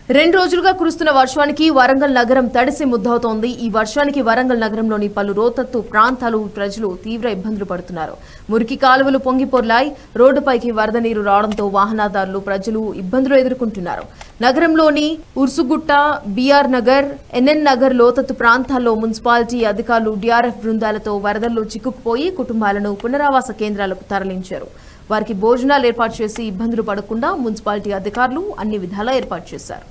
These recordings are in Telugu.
రెండు రోజులుగా కురుస్తున్న వర్షానికి వరంగల్ నగరం తడిసి ముద్దవుతోంది ఈ వర్షానికి వరంగల్ నగరంలోని పలు రోతత్తు ప్రాంతాలు ప్రజలు తీవ్ర ఇబ్బందులు పడుతున్నారు మురికి కాలువలు పొంగిపొర్లాయి రోడ్డుపైకి వరద నీరు రావడంతో వాహనదారులు ప్రజలు ఇబ్బందులు ఎదుర్కొంటున్నారు నగరంలోని ఉర్సుగుట్ట బీఆర్ నగర్ ఎన్ఎన్ నగర్ లోతత్తు ప్రాంతాల్లో మున్సిపాలిటీ అధికారులు డీఆర్ఎఫ్ బృందాలతో వరదల్లో చిక్కుకుపోయి కుటుంబాలను పునరావాస కేంద్రాలకు తరలించారు వారికి భోజనాలు ఏర్పాటు చేసి ఇబ్బందులు పడకుండా మున్సిపాలిటీ అధికారులు అన్ని విధాలా ఏర్పాటు చేశారు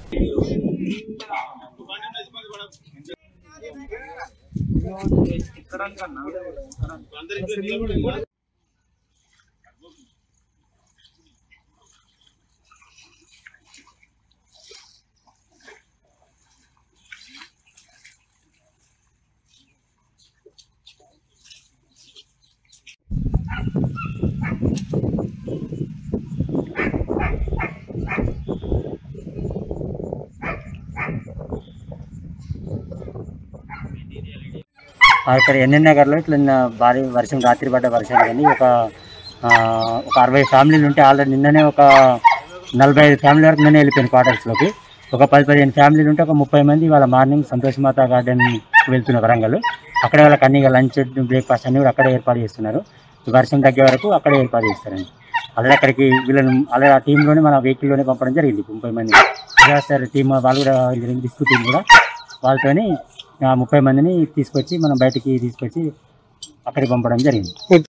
ఆ ఇక్కడ ఎన్ఎన్ నగర్లో ఇట్లా నిన్న భారీ వర్షం రాత్రి పడ్డ వర్షం కానీ ఒక ఆ, ఒక అరవై ఫ్యామిలీలు ఉంటే ఆల్రెడీ నిన్ననే ఒక నలభై ఐదు ఫ్యామిలీ వరకు నిన్నే వెళ్ళిపోయింది క్వార్టర్స్లోకి ఒక పది పదిహేను ఫ్యామిలీలు ఉంటే ఒక ముప్పై మంది వాళ్ళ మార్నింగ్ సంతోష్ మాత గార్డెన్ వెళ్తున్నారు వరంగల్ అక్కడే వాళ్ళకి అన్ని లంచ్ బ్రేక్ఫాస్ట్ అన్ని కూడా అక్కడే ఏర్పాటు చేస్తున్నారు ఈ వర్షం తగ్గే వరకు అక్కడే ఏర్పాటు చేస్తారండి ఆల్రెడీ అక్కడికి వీళ్ళని ఆల్రెడీ ఆ టీంలోనే మన వెహికల్లోనే పంపడం జరిగింది ముప్పై మంది డిజాస్టర్ టీం వాళ్ళు కూడా రిస్క్ టీం కూడా వాళ్ళతోని ఆ, ముప్పై మందిని తీసుకొచ్చి మనం బయటికి తీసుకొచ్చి అక్కడికి పంపడం జరిగింది